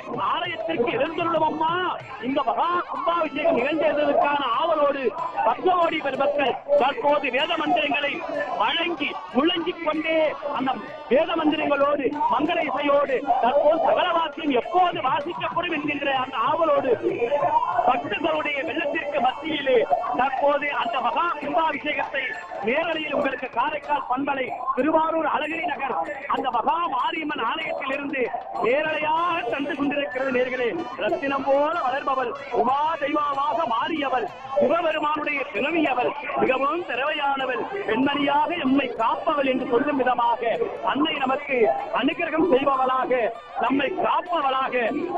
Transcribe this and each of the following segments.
ஆலயத்திற்கு எழுந்துள்ளோம் அம்மா இந்த மகா கும்பாபிஷேகம் நிகழ்ந்ததற்கான ஆவலோடு பக்தோடி பெருமக்கள் தற்போது வேத மந்திரங்களை வழங்கி முழங்கிக் கொண்டே அந்த வேத மந்திரங்களோடு மங்கள இசையோடு தற்போது சகல வாக்கியம் எப்போது வாசிக்கப்படும் என்கின்ற அந்த ஆவலோடு பக்தர்களுடைய வெள்ளத்திற்கு மத்தியிலே தற்போது அந்த மகா கும்பாபிஷேகத்தை நேரலையில் உங்களுக்கு காரைக்கால் பண்பலை திருவாரூர் அழகிரி நகர் அந்த மகா மாரியம்மன் ஆலயத்தில் இருந்து நேரலையாக தந்து கொண்டிருக்கிறது நேர்களே ரத்தினம் போல வளர்பவள் உமா தெய்வமாக மாறியவள் சிவபெருமானுடைய திறமையவள் மிகவும் திறமையானவள் பெண்மணியாக எம்மை காப்பவள் என்று சொல்லும் விதமாக அன்னை நமக்கு அனுகிரகம் செய்பவளாக நம்மை காப்பவளாக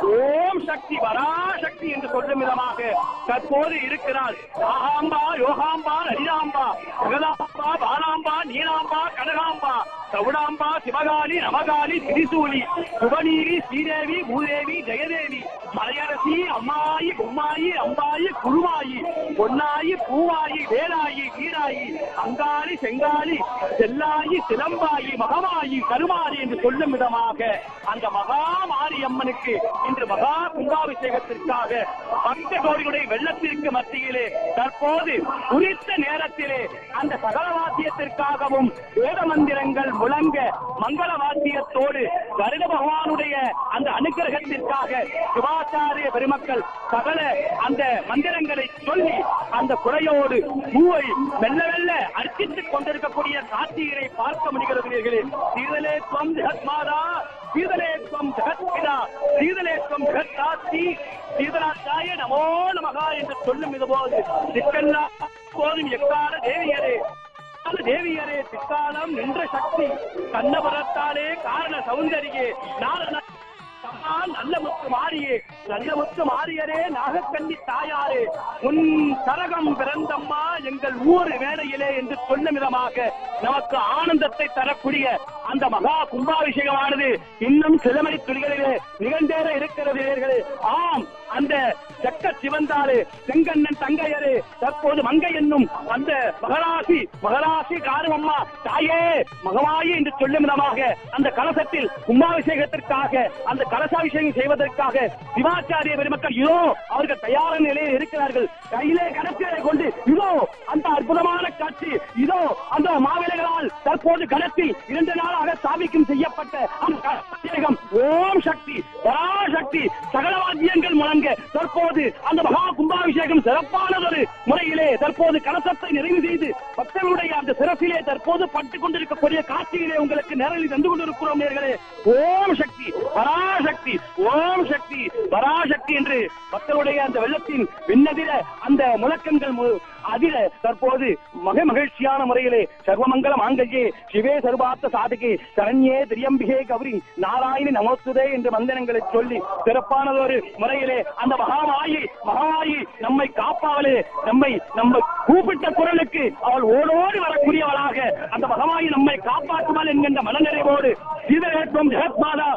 ஓம் சக்தி வராசக்தி என்று சொல்லும் விதமாக தற்போது இருக்கிறாள் ஆகாம்பா யோகாம்பா லலிதாம்பா ஜெகதாம்பா பாலாம்பா நீலாம்பா கனகாம்பா சவுடாம்பா சிவகாளி நவகாளி திரிசூலி சுபநீரி ஸ்ரீதேவி பூதேவி ஜெயதேவி மலையரசி அம்மாயி பொம்மாயி அம்பாயி குருவாயி பொன்னாயி பூவாயி வேலாயி வீராயி அங்காளி செங்காளி செல்லாயி சிலம்பாயி மகமாயி கருமாரி என்று சொல்லும் விதமாக அந்த மகா மாரியம்மனுக்கு இன்று மகா கும்பாபிஷேகத்திற்காக பக்த கோடிகளுடைய வெள்ளத்திற்கு மத்தியிலே தற்போது குறித்த நேரத்திலே அந்த சகல வாத்தியத்திற்காகவும் வேத மந்திரங்கள் முழங்க மங்கள வாத்தியத்தோடு கருட பகவானுடைய அந்த அனுகிரகத்திற்காக சிவாச்சாரிய பெருமக்கள் சகல அந்த மந்திரங்களை சொல்லி அந்த குறையோடு பூவை மெல்ல மெல்ல அர்ச்சித்துக் கொண்டிருக்கக்கூடிய காட்சியை பார்க்க முடிகிறது நேர்களே. சீதலே துவம் ஜெகத்மாதா சீதலே துவம் ஜெகத்பிதா சீதலே துவம் ஜெகத்தாத்தி சீதராச்சாய நமோ நமகா என்று சொல்லும் இதுபோது சிக்கல்லா போதும் எக்கால தேவியரே கால தேவியரே சிக்காலம் நின்ற சக்தி கண்ணபுரத்தாலே காரண சௌந்தரியே நாரண தம்மால் நல்ல முத்து மாறியே நல்ல முத்து மாறியரே நாகக்கண்ணி தாயாரே உன் சரகம் பிறந்தம்மா எங்கள் ஊர் வேலையிலே என்று சொன்ன விதமாக நமக்கு ஆனந்தத்தை தரக்கூடிய அந்த மகா கும்பாபிஷேகமானது இன்னும் சில மணி துளிகளிலே நிகழ்ந்தேற இருக்கிறது நேயர்களே. ஆம் அந்த செக்க சிவந்தாரு செங்கண்ணன் தங்கையரே தற்போது மங்கை என்னும் அந்த மகராசி மகராசி காருமம்மா தாயே மகமாயி என்று சொல்லும் விதமாக அந்த கலசத்தில் கும்பாபிஷேகத்திற்காக அந்த கலசாபிஷேகம் செய்வதற்காக சிவாச்சாரிய பெருமக்கள் இதோ அவர்கள் தயாரான நிலையில் இருக்கிறார்கள் கையிலே கடத்திலே கொண்டு இதோ அந்த அற்புதமான காட்சி இதோ அந்த மாவிளைகளால் தற்போது கணத்தில் இரண்டு நாளாக சாமிக்கும் செய்யப்பட்ட அந்த கலசாபிஷேகம் ஓம் சக்தி பராசக்தி சகல வாத்தியங்கள் முழங்க தற்போது அந்த மகா கும்பாபிஷேகம் சிறப்பானதொரு முறையிலே தற்போது கலசத்தை நிறைவு செய்து பக்தர்களுடைய அந்த சிறப்பிலே தற்போது பட்டுக் கொண்டிருக்கக்கூடிய காட்சியிலே உங்களுக்கு நேரில் தந்து கொண்டிருக்கிறோம் நேர்களே ஓம் சக்தி பராசக்தி ஓம் சக்தி பராசக்தி என்று மக்களுடைய அந்த வெள்ளத்தின் விண்ணதிர அந்த முழக்கங்கள் மு- அதிர தற்போது மக மகிழ்ச்சியான முறையிலே சர்வமங்கல மாங்கல்யே சிவே சர்வார்த்த சாதகே சரண்யே திரியம்பிகே கௌரி நாராயணி நமோத்துதே என்று மந்திரங்களை சொல்லி சிறப்பானதொரு முறையிலே அந்த மகாமாயி மகாமாயி நம்மை காப்பாவலே நம்மை நம்ம கூப்பிட்ட குரலுக்கு அவள் ஓடோடி வரக்கூடியவளாக அந்த மகமாயி நம்மை காப்பாற்றுவாள் என்கின்ற மனநிறைவோடு சீதரேற்றம் ஜெகத்மாதா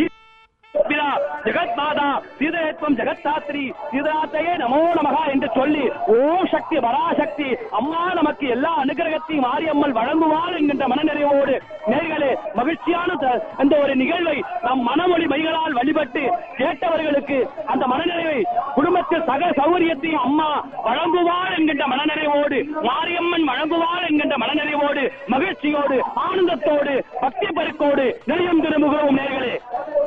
பிதா ஜெகத்மாதா சீதரேத்வம் ஜெகத்தாத்ரி சீதராத்தையே நமோ நமகா என்று சொல்லி ஓம் சக்தி பராசக்தி அம்மா நமக்கு எல்லா அனுகிரகத்தையும் மாரியம்மல் வழங்குவாள் என்கின்ற மனநிறைவோடு நேர்களே மகிழ்ச்சியான த- இந்த ஒரு நிகழ்வை நம் மனமொழி மைகளால் வழிபட்டு கேட்டவர்களுக்கு அந்த மனநிறைவை குடும்பத்தில் சகல சௌகரியத்தையும் அம்மா வழங்குவாள் என்கின்ற மனநிறைவோடு மாரியம்மன் வழங்குவாள் என்கின்ற மனநிறைவோடு மகிழ்ச்சியோடு ஆனந்தத்தோடு பக்தி பெருக்கோடு நிலையம் திரும்புகிறோம் நேர்களே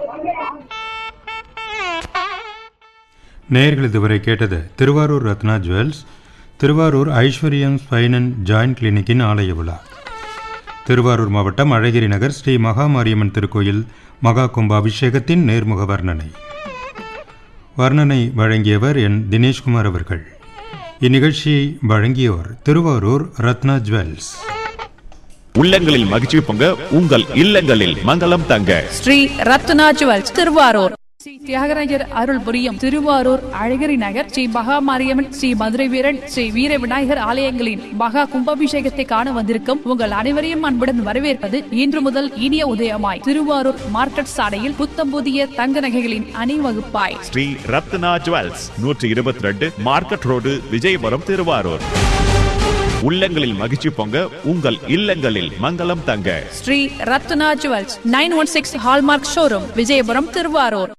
நேயர்கள் இதுவரை கேட்டது திருவாரூர் ரத்னா ஜுவல்ஸ் திருவாரூர் ஐஸ்வர்யம் ஸ்பைன் அண்ட் ஜாயின்ட் கிளினிக்கின் ஆலய விழா திருவாரூர் மாவட்டம் அழகிரி நகர் ஸ்ரீ மகாமாரியம்மன் திருக்கோயில் மகா கும்ப அபிஷேகத்தின் நேர்முக வர்ணனை வர்ணனை வழங்கியவர் என் தினேஷ்குமார் அவர்கள் இந்நிகழ்ச்சியை வழங்கியோர் திருவாரூர் ரத்னா ஜுவல்ஸ் உள்ளங்களில் மகிழ்ச்சி பொங்க உங்கள் இல்லங்களில் மங்களம் தங்க ஸ்ரீ ரத்னா ஜுவல்ஸ் திருவாரூர் ஸ்ரீ தியாகராஜர் அருள் புரியும் திருவாரூர் அழகிரி நகர் ஸ்ரீ மகாமாரியம்மன் ஸ்ரீ மதுரை வீரன் ஸ்ரீ வீர விநாயகர் ஆலயங்களின் மகா கும்பாபிஷேகத்தை காண வந்திருக்கும் உங்கள் அனைவரையும் அன்புடன் வரவேற்பது இன்று முதல் இனிய உதயமாய் திருவாரூர் மார்க்கெட் சாலையில் புத்தம் புதிய தங்க நகைகளின் அணிவகுப்பாய் ஸ்ரீ ரத்னா ஜுவல்ஸ் நூற்றி இருபத்தி ரெண்டு மார்க்கெட் ரோடு விஜயபுரம் திருவாரூர் உள்ளங்களில் மகிழ்ச்சி பொங்க உங்கள் இல்லங்களில் மங்களம் தங்க Sri Ratna jewels nine one six hallmark showroom Vijayapuram Thiruvarur